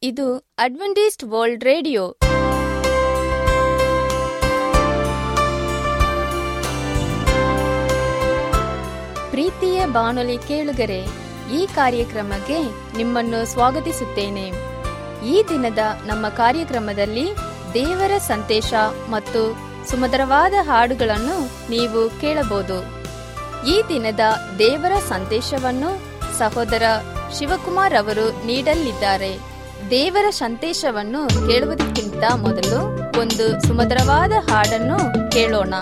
ಇದು Adventist world radio ಪ್ರೀತಿಯ ಬಾನುಲಿ ಕೇಳುಗರೆ ಈ ಕಾರ್ಯಕ್ರಮಕ್ಕೆ ನಿಮ್ಮನ್ನು ಸ್ವಾಗತಿಸುತ್ತೇನೆ ಈ ದಿನದ ನಮ್ಮ ಕಾರ್ಯಕ್ರಮದಲ್ಲಿ ದೇವರ ಸಂದೇಶ ಮತ್ತು ಸುಮಧುರವಾದ ಹಾಡುಗಳನ್ನು ನೀವು ಕೇಳಬಹುದು ಈ ದಿನದ ದೇವರ ಸಂದೇಶವನ್ನು ಸಹೋದರ ಶಿವಕುಮಾರ್ ಅವರು ನೀಡಲಿದ್ದಾರೆ ದೇವರ ಸಂದೇಶವನ್ನು ಕೇಳುವುದಕ್ಕಿಂತ ಮೊದಲು ಒಂದು ಸುಮಧುರವಾದ ಹಾಡನ್ನು ಕೇಳೋಣ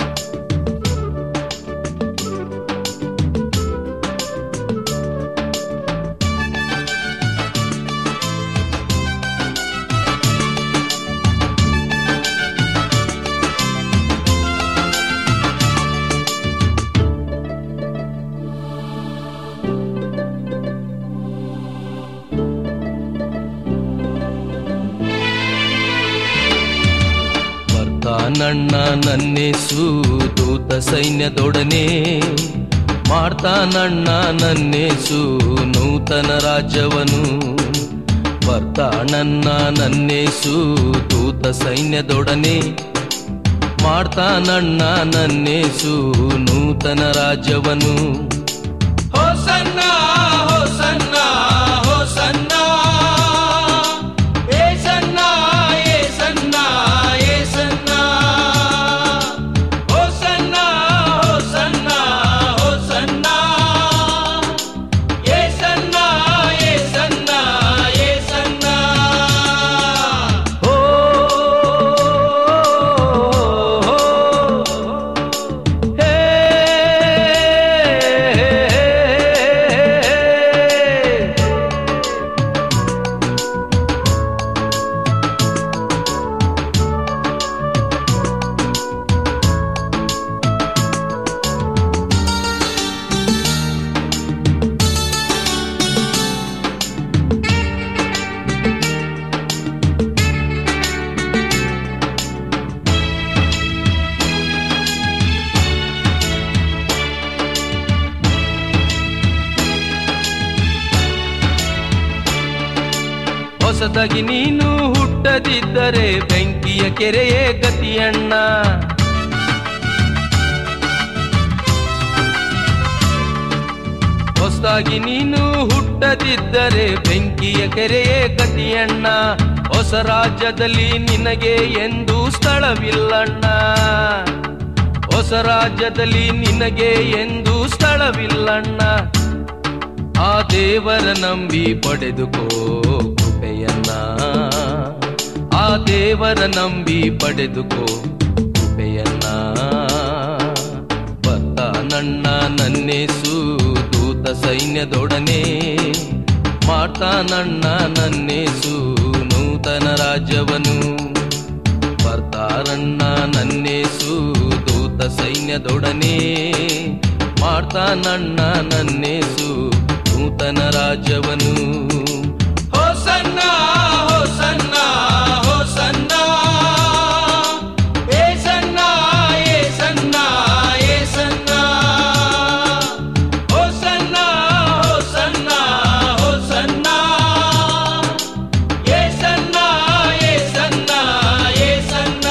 ಬರ್ತಾನಣ್ಣ ನನ್ನೇಸು ದೂತ ಸೈನ್ಯದೊಡನೆ ಮಾಡ್ತಾನಣ್ಣ ನನ್ನೇಸು ನೂತನ ರಾಜ್ಯವನು ಬರ್ತಾನಣ್ಣ ನನ್ನೇಸು ದೂತ ಸೈನ್ಯದೊಡನೆ ಮಾಡ್ತಾನಣ್ಣ ನನ್ನೇಸು ನೂತನ ರಾಜ್ಯವನು ಹೋಸನ್ನ ಹೋಸನ್ನ ಹೋಸನ್ನ ಏಸನ್ನ ಏಸನ್ನ ಏಸನ್ನ ಹೋಸನ್ನ ಹೋಸನ್ನ ಹೋಸನ್ನ ಏಸನ್ನ ಏಸನ್ನ ಏಸನ್ನ ಹೋ ಹೇ ಹೊಸದಾಗಿ ನೀನು ಹುಟ್ಟದಿದ್ದರೆ ಬೆಂಕಿಯ ಕೆರೆಯೇ ಗತಿಯಣ್ಣ ಹೊಸದಾಗಿ ನೀನು ಹುಟ್ಟದಿದ್ದರೆ ಬೆಂಕಿಯ ಕೆರೆಯೇ ಗತಿಯಣ್ಣ ಹೊಸ ರಾಜ್ಯದಲ್ಲಿ ನಿನಗೆ ಎಂದು ಸ್ಥಳವಿಲ್ಲಣ್ಣ ಹೊಸ ರಾಜ್ಯದಲ್ಲಿ ನಿನಗೆ ಎಂದು ಸ್ಥಳವಿಲ್ಲಣ್ಣ ಆ ದೇವರ ನಂಬಿ ಪಡೆದುಕೋ ಕೃಪೆಯನ್ನ ಆ ದೇವರ ನಂಬಿ ಪಡೆದುಕೋ ಕೃಪೆಯನ್ನ ಬತ್ತ ನನ್ನ ನನ್ನೇಸು ದೂತ ಸೈನ್ಯದೊಡನೆ ಮಾಡ್ತಾನಣ್ಣ ನನ್ನೇಸು ನೂತನ ರಾಜ್ಯವನು ಬರ್ತಾರಣ್ಣ ನನ್ನೇಸು ದೂತ ಸೈನ್ಯದೊಡನೆ ಮಾಡ್ತಾನಣ್ಣ ನನ್ನೇಸು ನೂತನ ರಾಜ್ಯವನು ಹೋಸನ್ನ ಹೋಸನ್ನ ಹೋಸನ್ನ ಏಸನ್ನ ಏಸನ್ನ ಏಸನ್ನ ಹೋಸನ್ನ ಹೋಸನ್ನ ಹೋಸನ್ನ ಏಸನ್ನ ಏಸನ್ನ ಏಸನ್ನ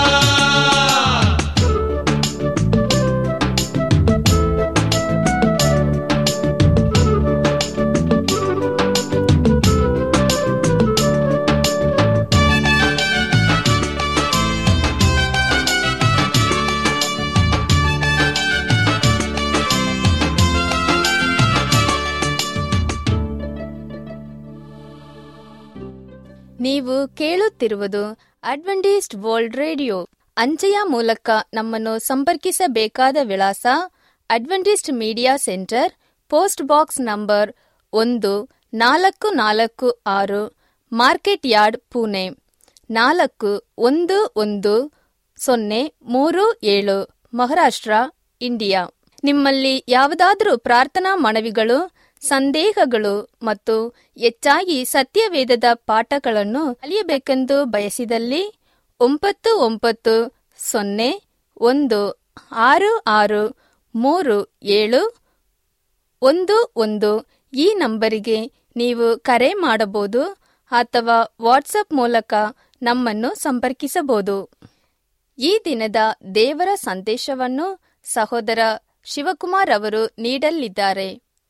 ನೀವು ಕೇಳುತ್ತಿರುವುದು ಅಡ್ವೆಂಟಿಸ್ಟ್ ವರ್ಲ್ಡ್ ರೇಡಿಯೋ ಅಂಚೆಯ ಮೂಲಕ ನಮ್ಮನ್ನು ಸಂಪರ್ಕಿಸಬೇಕಾದ ವಿಳಾಸ Adventist media centre post box number ಒಂದು ನಾಲ್ಕು ನಾಲ್ಕು ಆರು ಮಾರ್ಕೆಟ್ ಯಾರ್ಡ್ ಪುಣೆ ನಾಲ್ಕು ಒಂದು ಒಂದು ಸೊನ್ನೆ ಮೂರು ಏಳು ಮಹಾರಾಷ್ಟ್ರ ಇಂಡಿಯಾ ನಿಮ್ಮಲ್ಲಿ ಯಾವುದಾದರೂ ಪ್ರಾರ್ಥನಾ ಮನವಿಗಳು ಸಂದೇಹಗಳು ಮತ್ತು ಹೆಚ್ಚಾಗಿ ಸತ್ಯವೇದದ ಪಾಠಗಳನ್ನು ಕಲಿಯಬೇಕೆಂದು ಬಯಸಿದಲ್ಲಿ ಒಂಬತ್ತು ಒಂಬತ್ತು ಸೊನ್ನೆ ಒಂದು ಆರು ಆರು ಮೂರು ಏಳು ಒಂದು ಒಂದು ಈ ನಂಬರಿಗೆ ನೀವು ಕರೆ ಮಾಡಬಹುದು ಅಥವಾ ವಾಟ್ಸಪ್ ಮೂಲಕ ನಮ್ಮನ್ನು ಸಂಪರ್ಕಿಸಬಹುದು ಈ ದಿನದ ದೇವರ ಸಂದೇಶವನ್ನು ಸಹೋದರ ಶಿವಕುಮಾರ್ ಅವರು ನೀಡಲಿದ್ದಾರೆ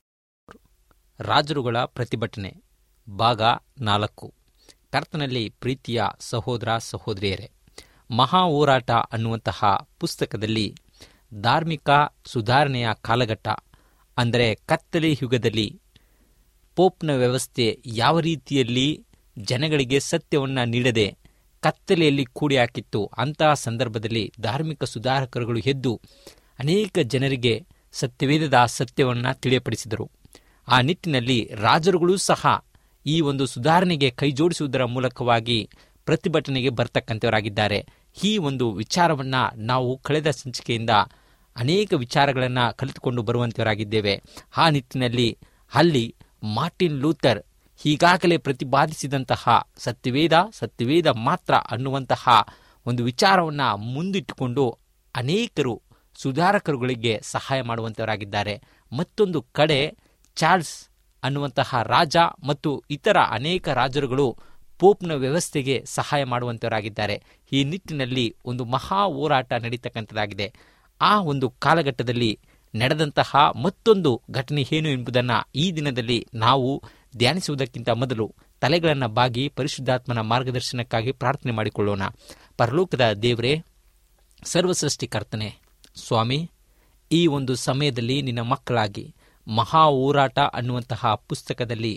ರಾಜರುಗಳ ಪ್ರತಿಭಟನೆ ಭಾಗ ನಾಲ್ಕು ಕರ್ತನಲ್ಲಿ ಪ್ರೀತಿಯ ಸಹೋದರ ಸಹೋದರಿಯರೇ ಮಹಾ ಹೋರಾಟ ಅನ್ನುವಂತಹ ಪುಸ್ತಕದಲ್ಲಿ ಧಾರ್ಮಿಕ ಸುಧಾರಣೆಯ ಕಾಲಘಟ್ಟ ಅಂದರೆ ಕತ್ತಲೆ ಯುಗದಲ್ಲಿ ಪೋಪ್ನ ವ್ಯವಸ್ಥೆ ಯಾವ ರೀತಿಯಲ್ಲಿ ಜನಗಳಿಗೆ ಸತ್ಯವನ್ನು ನೀಡದೆ ಕತ್ತಲೆಯಲ್ಲಿ ಕೂಡಿ ಹಾಕಿತ್ತು ಅಂತಹ ಸಂದರ್ಭದಲ್ಲಿ ಧಾರ್ಮಿಕ ಸುಧಾರಕರುಗಳು ಎದ್ದು ಅನೇಕ ಜನರಿಗೆ ಸತ್ಯವೇದದ ಸತ್ಯವನ್ನು ತಿಳಿಯಪಡಿಸಿದರು ಆ ನಿಟ್ಟಿನಲ್ಲಿ ರಾಜರುಗಳೂ ಸಹ ಈ ಒಂದು ಸುಧಾರಣೆಗೆ ಕೈಜೋಡಿಸುವುದರ ಮೂಲಕವಾಗಿ ಪ್ರತಿಭಟನೆಗೆ ಬರ್ತಕ್ಕಂಥವರಾಗಿದ್ದಾರೆ ಈ ಒಂದು ವಿಚಾರವನ್ನು ನಾವು ಕಳೆದ ಸಂಚಿಕೆಯಿಂದ ಅನೇಕ ವಿಚಾರಗಳನ್ನು ಕಲಿತುಕೊಂಡು ಬರುವಂಥವರಾಗಿದ್ದೇವೆ ಆ ನಿಟ್ಟಿನಲ್ಲಿ ಅಲ್ಲಿ ಮಾರ್ಟಿನ್ ಲೂಥರ್ ಈಗಾಗಲೇ ಪ್ರತಿಪಾದಿಸಿದಂತಹ ಸತ್ಯವೇದ ಸತ್ಯವೇದ ಮಾತ್ರ ಅನ್ನುವಂತಹ ಒಂದು ವಿಚಾರವನ್ನು ಮುಂದಿಟ್ಟುಕೊಂಡು ಅನೇಕರು ಸುಧಾರಕರುಗಳಿಗೆ ಸಹಾಯ ಮಾಡುವಂಥವರಾಗಿದ್ದಾರೆ ಮತ್ತೊಂದು ಕಡೆ ಚಾರ್ಲ್ಸ್ ಅನ್ನುವಂತಹ ರಾಜ ಮತ್ತು ಇತರ ಅನೇಕ ರಾಜರುಗಳು ಪೋಪ್ನ ವ್ಯವಸ್ಥೆಗೆ ಸಹಾಯ ಮಾಡುವಂಥವರಾಗಿದ್ದಾರೆ ಈ ನಿಟ್ಟಿನಲ್ಲಿ ಒಂದು ಮಹಾ ಹೋರಾಟ ನಡೀತಕ್ಕಂಥದ್ದಾಗಿದೆ ಆ ಒಂದು ಕಾಲಘಟ್ಟದಲ್ಲಿ ನಡೆದಂತಹ ಮತ್ತೊಂದು ಘಟನೆ ಏನು ಎಂಬುದನ್ನು ಈ ದಿನದಲ್ಲಿ ನಾವು ಧ್ಯಾನಿಸುವುದಕ್ಕಿಂತ ಮೊದಲು ತಲೆಗಳನ್ನು ಬಾಗಿ ಪರಿಶುದ್ಧಾತ್ಮನ ಮಾರ್ಗದರ್ಶನಕ್ಕಾಗಿ ಪ್ರಾರ್ಥನೆ ಮಾಡಿಕೊಳ್ಳೋಣ ಪರಲೋಕದ ದೇವರೇ ಸರ್ವಸೃಷ್ಟಿಕರ್ತನೆ ಸ್ವಾಮಿ ಈ ಒಂದು ಸಮಯದಲ್ಲಿ ನಿನ್ನ ಮಕ್ಕಳಾಗಿ ಮಹಾ ಹೋರಾಟ ಅನ್ನುವಂತಹ ಪುಸ್ತಕದಲ್ಲಿ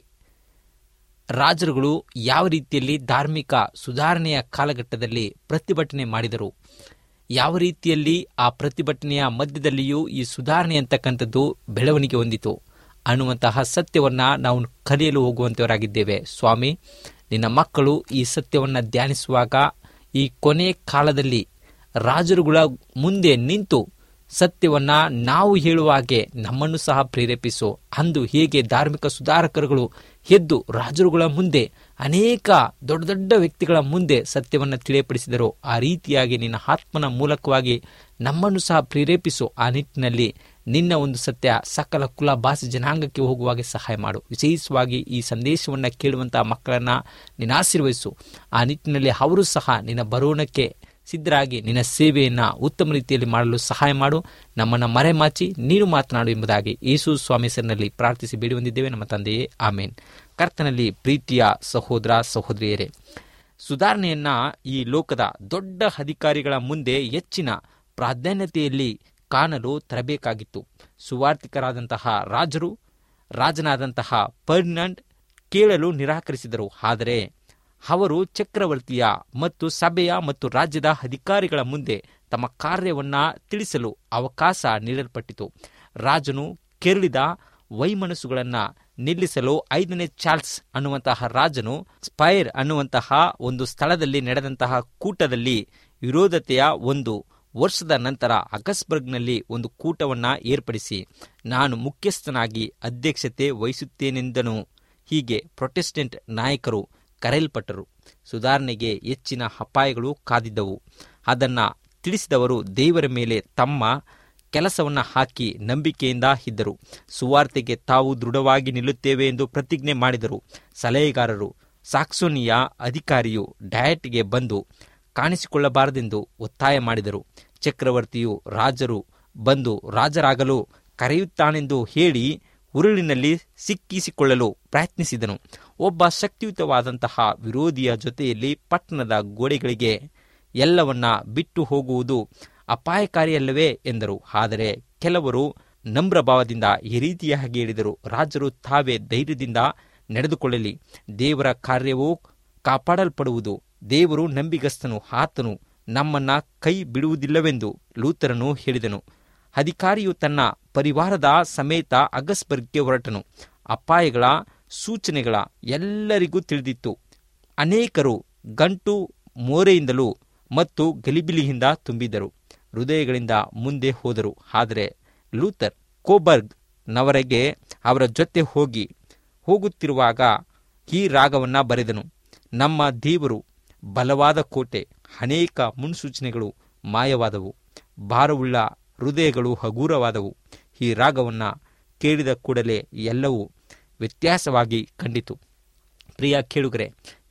ರಾಜರುಗಳು ಯಾವ ರೀತಿಯಲ್ಲಿ ಧಾರ್ಮಿಕ ಸುಧಾರಣೆಯ ಕಾಲಘಟ್ಟದಲ್ಲಿ ಪ್ರತಿಭಟನೆ ಮಾಡಿದರು ಯಾವ ರೀತಿಯಲ್ಲಿ ಆ ಪ್ರತಿಭಟನೆಯ ಮಧ್ಯದಲ್ಲಿಯೂ ಈ ಸುಧಾರಣೆ ಅಂತಕ್ಕಂಥದ್ದು ಬೆಳವಣಿಗೆ ಹೊಂದಿತು ಅನ್ನುವಂತಹ ಸತ್ಯವನ್ನು ನಾವು ಕಲಿಯಲು ಹೋಗುವಂಥವರಾಗಿದ್ದೇವೆ ಸ್ವಾಮಿ ನಿನ್ನ ಮಕ್ಕಳು ಈ ಸತ್ಯವನ್ನು ಧ್ಯಾನಿಸುವಾಗ ಈ ಕೊನೆ ಕಾಲದಲ್ಲಿ ರಾಜರುಗಳ ಮುಂದೆ ನಿಂತು ಸತ್ಯವನ್ನ ನಾವು ಹೇಳುವ ಹಾಗೆ ನಮ್ಮನ್ನು ಸಹ ಪ್ರೇರೇಪಿಸು ಅಂದು ಹೇಗೆ ಧಾರ್ಮಿಕ ಸುಧಾರಕರುಗಳು ಎದ್ದು ರಾಜರುಗಳ ಮುಂದೆ ಅನೇಕ ದೊಡ್ಡ ದೊಡ್ಡ ವ್ಯಕ್ತಿಗಳ ಮುಂದೆ ಸತ್ಯವನ್ನು ತಿಳಿಯಪಡಿಸಿದರು ಆ ರೀತಿಯಾಗಿ ನಿನ್ನ ಆತ್ಮನ ಮೂಲಕವಾಗಿ ನಮ್ಮನ್ನು ಸಹ ಪ್ರೇರೇಪಿಸು ಆ ನಿಟ್ಟಿನಲ್ಲಿ ನಿನ್ನ ಒಂದು ಸತ್ಯ ಸಕಲ ಕುಲ ಭಾಷೆ ಜನಾಂಗಕ್ಕೆ ಹೋಗುವಾಗೆ ಸಹಾಯ ಮಾಡು ವಿಶೇಷವಾಗಿ ಈ ಸಂದೇಶವನ್ನು ಕೇಳುವಂತಹ ಮಕ್ಕಳನ್ನ ನಿನ್ನ ಆಶೀರ್ವಹಿಸು ಆ ನಿಟ್ಟಿನಲ್ಲಿ ಅವರು ಸಹ ನಿನ್ನ ಬರೋಣಕ್ಕೆ ಸಿದ್ಧರಾಗಿ ನಿನ್ನ ಸೇವೆಯನ್ನು ಉತ್ತಮ ರೀತಿಯಲ್ಲಿ ಮಾಡಲು ಸಹಾಯ ಮಾಡು ನಮ್ಮನ್ನು ಮರೆಮಾಚಿ ನೀನು ಮಾತನಾಡು ಎಂಬುದಾಗಿ ಯೇಸು ಸ್ವಾಮಿ ಹೆಸರಿನಲ್ಲಿ ಪ್ರಾರ್ಥಿಸಿ ಬೇಡಿ ಹೊಂದಿದ್ದೇವೆ ನಮ್ಮ ತಂದೆಯೇ ಆಮೇನ್ ಕರ್ತನಲ್ಲಿ ಪ್ರೀತಿಯ ಸಹೋದರ ಸಹೋದರಿಯರೇ ಸುಧಾರಣೆಯನ್ನ ಈ ಲೋಕದ ದೊಡ್ಡ ಅಧಿಕಾರಿಗಳ ಮುಂದೆ ಹೆಚ್ಚಿನ ಪ್ರಾಧಾನ್ಯತೆಯಲ್ಲಿ ಕಾಣಲು ತರಬೇಕಾಗಿತ್ತು ಸುವಾರ್ಥಿಕರಾದಂತಹ ರಾಜರು ರಾಜನಾದಂತಹ ಫರ್ಡಿನಾಂಡ್ ಕೇಳಲು ನಿರಾಕರಿಸಿದರು ಆದರೆ ಅವರು ಚಕ್ರವರ್ತಿಯ ಮತ್ತು ಸಭೆಯ ಮತ್ತು ರಾಜ್ಯದ ಅಧಿಕಾರಿಗಳ ಮುಂದೆ ತಮ್ಮ ಕಾರ್ಯವನ್ನ ತಿಳಿಸಲು ಅವಕಾಶ ನೀಡಲ್ಪಟ್ಟಿತು ರಾಜನು ಕೆರಳಿದ ವೈಮನಸ್ಸುಗಳನ್ನು ನಿಲ್ಲಿಸಲು ಐದನೇ ಚಾರ್ಲ್ಸ್ ಅನ್ನುವಂತಹ ರಾಜನು ಸ್ಪೈರ್ ಅನ್ನುವಂತಹ ಒಂದು ಸ್ಥಳದಲ್ಲಿ ನಡೆದಂತಹ ಕೂಟದಲ್ಲಿ ವಿರೋಧತೆಯ ಒಂದು ವರ್ಷದ ನಂತರ ಅಗಸ್ಬರ್ಗ್ನಲ್ಲಿ ಒಂದು ಕೂಟವನ್ನ ಏರ್ಪಡಿಸಿ ನಾನು ಮುಖ್ಯಸ್ಥನಾಗಿ ಅಧ್ಯಕ್ಷತೆ ವಹಿಸುತ್ತೇನೆಂದನು ಹೀಗೆ ಪ್ರೊಟೆಸ್ಟೆಂಟ್ ನಾಯಕರು ಕರೆಯಲ್ಪಟ್ಟರು ಸುಧಾರಣೆಗೆ ಹೆಚ್ಚಿನ ಅಪಾಯಗಳು ಕಾದಿದ್ದವು ಅದನ್ನು ತಿಳಿಸಿದವರು ದೇವರ ಮೇಲೆ ತಮ್ಮ ಕೆಲಸವನ್ನು ಹಾಕಿ ನಂಬಿಕೆಯಿಂದ ಇದ್ದರು ಸುವಾರ್ತೆಗೆ ತಾವು ದೃಢವಾಗಿ ನಿಲ್ಲುತ್ತೇವೆ ಎಂದು ಪ್ರತಿಜ್ಞೆ ಮಾಡಿದರು ಸಲಹೆಗಾರರು ಸಾಕ್ಸೋನಿಯ ಅಧಿಕಾರಿಯು ಡಯಟ್ಗೆ ಬಂದು ಕಾಣಿಸಿಕೊಳ್ಳಬಾರದೆಂದು ಒತ್ತಾಯ ಮಾಡಿದರು ಚಕ್ರವರ್ತಿಯು ರಾಜರು ಬಂದು ರಾಜರಾಗಲು ಕರೆಯುತ್ತಾನೆಂದು ಹೇಳಿ ಉರುಳಿನಲ್ಲಿ ಸಿಕ್ಕಿಸಿಕೊಳ್ಳಲು ಪ್ರಯತ್ನಿಸಿದನು ಒಬ್ಬ ಶಕ್ತಿಯುತವಾದಂತಹ ವಿರೋಧಿಯ ಜೊತೆಯಲ್ಲಿ ಪಟ್ಟಣದ ಗೋಡೆಗಳಿಗೆ ಎಲ್ಲವನ್ನ ಬಿಟ್ಟು ಹೋಗುವುದು ಅಪಾಯಕಾರಿಯಲ್ಲವೇ ಎಂದರು ಆದರೆ ಕೆಲವರು ನಮ್ರಭಾವದಿಂದ ಈ ರೀತಿಯಾಗಿ ಹೇಳಿದರು ರಾಜರು ತಾವೇ ಧೈರ್ಯದಿಂದ ನಡೆದುಕೊಳ್ಳಲಿ ದೇವರ ಕಾರ್ಯವೂ ಕಾಪಾಡಲ್ಪಡುವುದು ದೇವರು ನಂಬಿಗಸ್ತನು ಆತನು ನಮ್ಮನ್ನ ಕೈ ಬಿಡುವುದಿಲ್ಲವೆಂದು ಲೂತರನು ಹೇಳಿದನು ಅಧಿಕಾರಿಯು ತನ್ನ ಪರಿವಾರದ ಸಮೇತ ಅಗಸ್ಬರ್ಗ್ಗೆ ಹೊರಟನು ಅಪಾಯಗಳ ಸೂಚನೆಗಳ ಎಲ್ಲರಿಗೂ ತಿಳಿದಿತ್ತು ಅನೇಕರು ಗಂಟು ಮೋರೆಯಿಂದಲೂ ಮತ್ತು ಗಲಿಬಿಲಿಯಿಂದ ತುಂಬಿದರು ಹೃದಯಗಳಿಂದ ಮುಂದೆ ಹೋದರು ಆದರೆ ಲೂಥರ್ ಕೋಬರ್ಗ್ ನವರೆಗೆ ಅವರ ಜೊತೆ ಹೋಗಿ ಹೋಗುತ್ತಿರುವಾಗ ಈ ರಾಗವನ್ನ ಬರೆದನು ನಮ್ಮ ದೇವರು ಬಲವಾದ ಕೋಟೆ ಅನೇಕ ಮುನ್ಸೂಚನೆಗಳು ಮಾಯವಾದವು ಭಾರವುಳ್ಳ ಹೃದಯಗಳು ಹಗೂರವಾದವು ಈ ರಾಗವನ್ನ ಕೇಳಿದ ಕೂಡಲೇ ಎಲ್ಲವೂ ವ್ಯತ್ಯಾಸವಾಗಿ ಕಂಡಿತು ಪ್ರಿಯ ಕೇಳುಗರೆ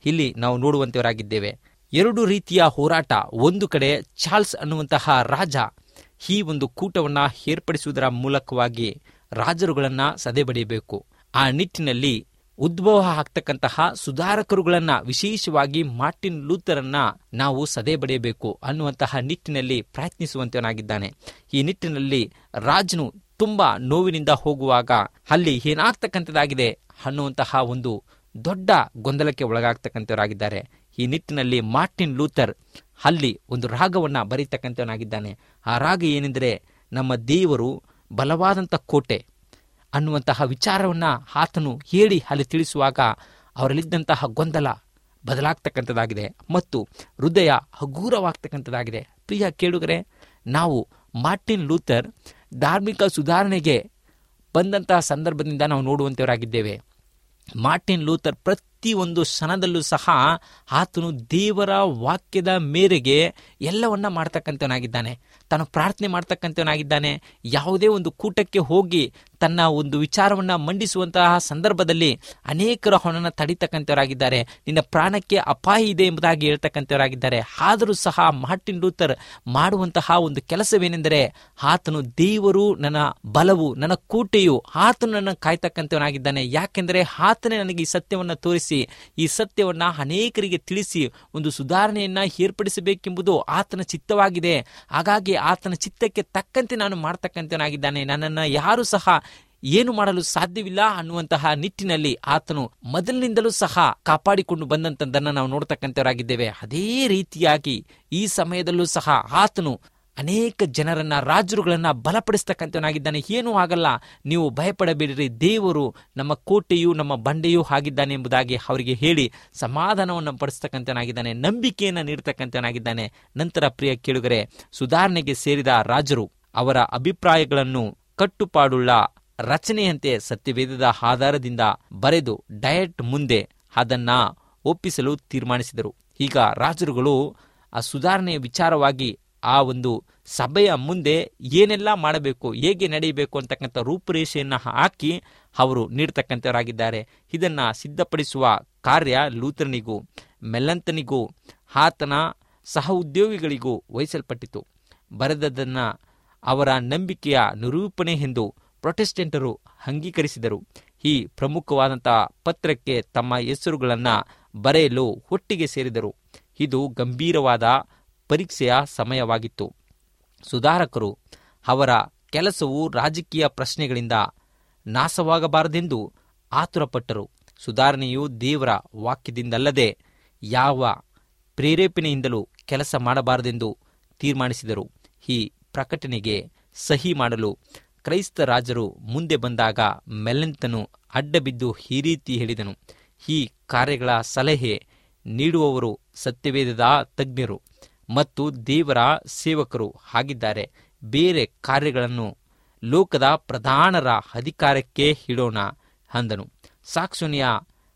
ಇಲ್ಲಿ ನಾವು ನೋಡುವಂತವರಾಗಿದ್ದೇವೆ ಎರಡು ರೀತಿಯ ಹೋರಾಟ ಒಂದು ಕಡೆ ಚಾರ್ಲ್ಸ್ ಅನ್ನುವಂತಹ ರಾಜ ಈ ಒಂದು ಕೂಟವನ್ನು ಏರ್ಪಡಿಸುವುದರ ಮೂಲಕವಾಗಿ ರಾಜರುಗಳನ್ನ ಸದೆಬಡಿಯಬೇಕು ಆ ನಿಟ್ಟಿನಲ್ಲಿ ಉದ್ಭವ ಆಗ್ತಕ್ಕಂತಹ ಸುಧಾರಕರುಗಳನ್ನ ವಿಶೇಷವಾಗಿ ಮಾರ್ಟಿನ್ ಲೂಥರನ್ನ ನಾವು ಸದೆ ಬಡಿಯಬೇಕು ಅನ್ನುವಂತಹ ನಿಟ್ಟಿನಲ್ಲಿ ಪ್ರಯತ್ನಿಸುವಂತವನಾಗಿದ್ದಾನೆ ಈ ನಿಟ್ಟಿನಲ್ಲಿ ರಾಜನು ತುಂಬಾ ನೋವಿನಿಂದ ಹೋಗುವಾಗ ಅಲ್ಲಿ ಏನಾಗ್ತಕ್ಕಂಥದ್ದಾಗಿದೆ ಅನ್ನುವಂತಹ ಒಂದು ದೊಡ್ಡ ಗೊಂದಲಕ್ಕೆ ಒಳಗಾಗ್ತಕ್ಕಂಥವರಾಗಿದ್ದಾರೆ ಈ ನಿಟ್ಟಿನಲ್ಲಿ ಮಾರ್ಟಿನ್ ಲೂಥರ್ ಅಲ್ಲಿ ಒಂದು ರಾಗವನ್ನ ಬರೀತಕ್ಕಂಥವನಾಗಿದ್ದಾನೆ ಆ ರಾಗ ಏನೆಂದರೆ ನಮ್ಮ ದೇವರು ಬಲವಾದಂಥ ಕೋಟೆ ಅನ್ನುವಂತಹ ವಿಚಾರವನ್ನ ಆತನು ಹೇಳಿ ಅಲ್ಲಿ ತಿಳಿಸುವಾಗ ಅವರಲ್ಲಿದ್ದಂತಹ ಗೊಂದಲ ಬದಲಾಗ್ತಕ್ಕಂಥದ್ದಾಗಿದೆ ಮತ್ತು ಹೃದಯ ಹಗೂರವಾಗ್ತಕ್ಕಂಥದ್ದಾಗಿದೆ ಪ್ರಿಯ ಕೇಳುಗರೆ ನಾವು ಮಾರ್ಟಿನ್ ಲೂಥರ್ ಧಾರ್ಮಿಕ ಸುಧಾರಣೆಗೆ ಬಂದಂತಹ ಸಂದರ್ಭದಿಂದ ನಾವು ನೋಡುವಂತವರಾಗಿದ್ದೇವೆ ಮಾರ್ಟಿನ್ ಲೂಥರ್ ಪ್ರತಿಯೊಂದು ಕ್ಷಣದಲ್ಲೂ ಸಹ ಆತನು ದೇವರ ವಾಕ್ಯದ ಮೇರೆಗೆ ಎಲ್ಲವನ್ನ ಮಾಡ್ತಕ್ಕಂಥವನಾಗಿದ್ದಾನೆ ತಾನು ಪ್ರಾರ್ಥನೆ ಮಾಡ್ತಕ್ಕಂಥವನಾಗಿದ್ದಾನೆ ಯಾವುದೇ ಒಂದು ಕೂಟಕ್ಕೆ ಹೋಗಿ ತನ್ನ ಒಂದು ವಿಚಾರವನ್ನ ಮಂಡಿಸುವಂತಹ ಸಂದರ್ಭದಲ್ಲಿ ಅನೇಕರು ಅವನನ್ನು ತಡಿತಕ್ಕಂಥವರಾಗಿದ್ದಾರೆ ನಿನ್ನ ಪ್ರಾಣಕ್ಕೆ ಅಪಾಯ ಇದೆ ಎಂಬುದಾಗಿ ಹೇಳ್ತಕ್ಕಂಥವರಾಗಿದ್ದಾರೆ ಆದರೂ ಸಹ ಮಾರ್ಟಿನ್ ಲೂಥರ್ ಮಾಡುವಂತಹ ಒಂದು ಕೆಲಸವೇನೆಂದರೆ ಆತನು ದೇವರು ನನ್ನ ಬಲವು ನನ್ನ ಕೂಟೆಯು ಆತನು ನನ್ನ ಕಾಯ್ತಕ್ಕಂಥವನಾಗಿದ್ದಾನೆ ಯಾಕೆಂದರೆ ಆತನೇ ನನಗೆ ಈ ಸತ್ಯವನ್ನ ತೋರಿಸಿ ಈ ಸತ್ಯವನ್ನ ಅನೇಕರಿಗೆ ತಿಳಿಸಿ ಒಂದು ಸುಧಾರಣೆಯನ್ನ ಏರ್ಪಡಿಸಬೇಕೆಂಬುದು ಆತನ ಚಿತ್ತವಾಗಿದೆ ಹಾಗಾಗಿ ಆತನ ಚಿತ್ತಕ್ಕೆ ತಕ್ಕಂತೆ ನಾನು ಮಾಡ್ತಕ್ಕಂಥವನಾಗಿದ್ದಾನೆ ನನ್ನನ್ನು ಯಾರು ಸಹ ಏನು ಮಾಡಲು ಸಾಧ್ಯವಿಲ್ಲ ಅನ್ನುವಂತಹ ನಿಟ್ಟಿನಲ್ಲಿ ಆತನು ಮೊದಲಿನಿಂದಲೂ ಸಹ ಕಾಪಾಡಿಕೊಂಡು ಬಂದಂತದ್ದನ್ನು ನಾವು ನೋಡ್ತಕ್ಕಂಥವರಾಗಿದ್ದೇವೆ ಅದೇ ರೀತಿಯಾಗಿ ಈ ಸಮಯದಲ್ಲೂ ಸಹ ಆತನು ಅನೇಕ ಜನರನ್ನ ರಾಜರುಗಳನ್ನ ಬಲಪಡಿಸ್ತಕ್ಕಂಥವನಾಗಿದ್ದಾನೆ ಏನೂ ಆಗಲ್ಲ ನೀವು ಭಯಪಡಬೇಡಿರಿ ದೇವರು ನಮ್ಮ ಕೋಟೆಯು ನಮ್ಮ ಬಂಡೆಯೂ ಆಗಿದ್ದಾನೆ ಎಂಬುದಾಗಿ ಅವರಿಗೆ ಹೇಳಿ ಸಮಾಧಾನವನ್ನು ಪಡಿಸ್ತಕ್ಕಂಥವನಾಗಿದ್ದಾನೆ ನಂಬಿಕೆಯನ್ನು ನೀಡ್ತಕ್ಕಂಥವನಾಗಿದ್ದಾನೆ ನಂತರ ಪ್ರಿಯ ಕೇಳುಗರೆ ಸುಧಾರಣೆಗೆ ಸೇರಿದ ರಾಜರು ಅವರ ಅಭಿಪ್ರಾಯಗಳನ್ನು ಕಟ್ಟುಪಾಡುಳ್ಳ ರಚನೆಯಂತೆ ಸತ್ಯವೇದದ ಆಧಾರದಿಂದ ಬರೆದು ಡಯಟ್ ಮುಂದೆ ಅದನ್ನ ಒಪ್ಪಿಸಲು ತೀರ್ಮಾನಿಸಿದರು ಈಗ ರಾಜರುಗಳು ಆ ಸುಧಾರಣೆಯ ವಿಚಾರವಾಗಿ ಆ ಒಂದು ಸಭೆಯ ಮುಂದೆ ಏನೆಲ್ಲ ಮಾಡಬೇಕು ಹೇಗೆ ನಡೆಯಬೇಕು ಅಂತಕ್ಕಂಥ ರೂಪುರೇಷೆಯನ್ನು ಹಾಕಿ ಅವರು ನೀಡ್ತಕ್ಕಂಥವರಾಗಿದ್ದಾರೆ ಇದನ್ನ ಸಿದ್ಧಪಡಿಸುವ ಕಾರ್ಯ ಲೂಥರನಿಗೂ ಮೆಲ್ಲಂತನಿಗೂ ಆತನ ಸಹ ಉದ್ಯೋಗಿಗಳಿಗೂ ವಹಿಸಲ್ಪಟ್ಟಿತು ಬರೆದದ್ದನ್ನ ಅವರ ನಂಬಿಕೆಯ ನಿರೂಪಣೆ ಎಂದು ಪ್ರೊಟೆಸ್ಟೆಂಟರು ಅಂಗೀಕರಿಸಿದರು ಈ ಪ್ರಮುಖವಾದಂತಹ ಪತ್ರಕ್ಕೆ ತಮ್ಮ ಹೆಸರುಗಳನ್ನು ಬರೆಯಲು ಒಟ್ಟಿಗೆ ಸೇರಿದರು ಇದು ಗಂಭೀರವಾದ ಪರೀಕ್ಷೆಯ ಸಮಯವಾಗಿತ್ತು ಸುಧಾರಕರು ಅವರ ಕೆಲಸವು ರಾಜಕೀಯ ಪ್ರಶ್ನೆಗಳಿಂದ ನಾಶವಾಗಬಾರದೆಂದು ಆತುರಪಟ್ಟರು ಸುಧಾರಣೆಯು ದೇವರ ವಾಕ್ಯದಿಂದಲ್ಲದೆ ಯಾವ ಪ್ರೇರೇಪಣೆಯಿಂದಲೂ ಕೆಲಸ ಮಾಡಬಾರದೆಂದು ತೀರ್ಮಾನಿಸಿದರು ಈ ಪ್ರಕಟಣೆಗೆ ಸಹಿ ಮಾಡಲು ಕ್ರೈಸ್ತ ರಾಜರು ಮುಂದೆ ಬಂದಾಗ ಮೆಲ್ಲಂತನು ಅಡ್ಡಬಿದ್ದು ಈ ರೀತಿ ಹೇಳಿದನು ಈ ಕಾರ್ಯಗಳ ಸಲಹೆ ನೀಡುವವರು ಸತ್ಯವೇದದ ತಜ್ಞರು ಮತ್ತು ದೇವರ ಸೇವಕರು ಆಗಿದ್ದಾರೆ ಬೇರೆ ಕಾರ್ಯಗಳನ್ನು ಲೋಕದ ಪ್ರಧಾನರ ಅಧಿಕಾರಕ್ಕೆ ಇಡೋಣ ಅಂದನು ಸಾಕ್ಸೋನಿಯ